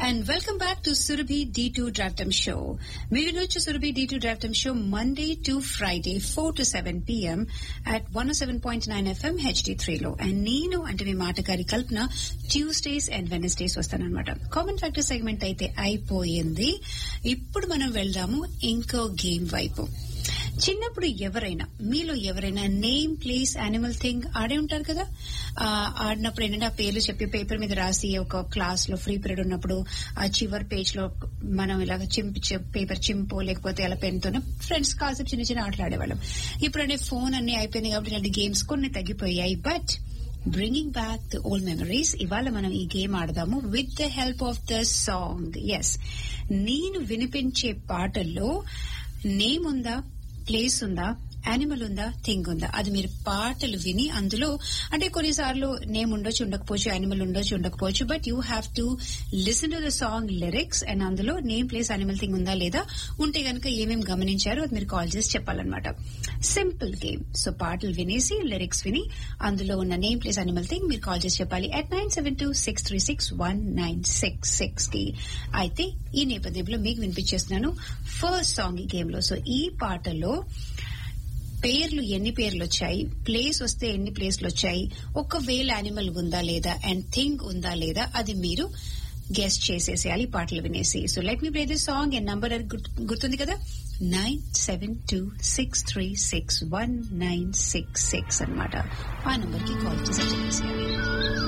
and welcome back to Surabhi D two drive time show మీరు వినొచ్చు Surabhi D two drive time show Monday to Friday four to seven PM at one seven point nine FM HD త్రీలో and నేను అంటే మీ మాటగారి Kalpana Tuesdays and Wednesdays వస్తానన్నమాట common factor segment అయితే అయిపోయింది ఇప్పుడు మనం వెళ్దాము ఇంకో గేమ్ వైపు చిన్నప్పుడు ఎవరైనా మీలో ఎవరైనా నేమ్ ప్లేస్ యానిమల్ థింగ్ ఆడే ఉంటారు కదా ఆ, ఆడినప్పుడు ఏంటంటే ఆ పేర్లు చెప్పి పేపర్ మీద రాసి ఒక క్లాస్ లో ఫ్రీ పీరియడ్ ఉన్నప్పుడు ఆ చివరి పేజ్ లో మనం ఇలాగ చింపి పేపర్ చింపో లేకపోతే అలా పెన్ తోనే ఫ్రెండ్స్ కాసేపు చిన్న చిన్న ఆటలు ఆడేవాళ్ళం ఇప్పుడు అనే ఫోన్ అన్ని అయిపోయింది కాబట్టి ఇలాంటి గేమ్స్ కొన్ని తగ్గిపోయాయి but bringing back the old memories ఇవాళ మనం ఈ గేమ్ ఆడదాము with the help of the song yes నేను వినిపించే పాటల్లో నేమ్ ఉందా ప్లేస్ ఉందా యానిమల్ ఉందా థింగ్ ఉందా అది మీరు పాటలు విని అందులో అంటే కొన్నిసార్లు నేమ్ ఉండొచ్చు ఉండకపోవచ్చు యానిమల్ ఉండొచ్చు ఉండకపోవచ్చు but you have to listen to the song lyrics and అందులో నేమ్ ప్లేస్ యానిమల్ థింగ్ ఉందా లేదా ఉంటే గనక ఏమేమి గమనించారో అది మీరు కాల్ చేసి చెప్పాలన్నమాట సింపుల్ గేమ్ సో పాటలు వినేసి లిరిక్స్ విని అందులో ఉన్న నేమ్ ప్లేస్ యానిమల్ థింగ్ మీరు కాల్ చేసి చెప్పాలి at nine seven two six three six one nine six six కి అయితే ఈ నేపథ్యంలో మీకు వినిపించేస్తున్నాను ఫస్ట్ సాంగ్ ఈ గేమ్ లో సో ఈ పాటలో పేర్లు ఎన్ని పేర్లు వచ్చాయి ప్లేస్ వస్తే ఎన్ని ప్లేస్లు వచ్చాయి ఒకవేళ యానిమల్ ఉందా లేదా అండ్ థింగ్ ఉందా లేదా అది మీరు గెస్ట్ చేసేసేయాలి ఈ పాటలు వినేసి so let me play this song and number గుర్తుంది కదా nine seven two six three six one nine six six అనమాట ఆ నంబర్ కి కాల్ చేసి చెప్పేసేయాలి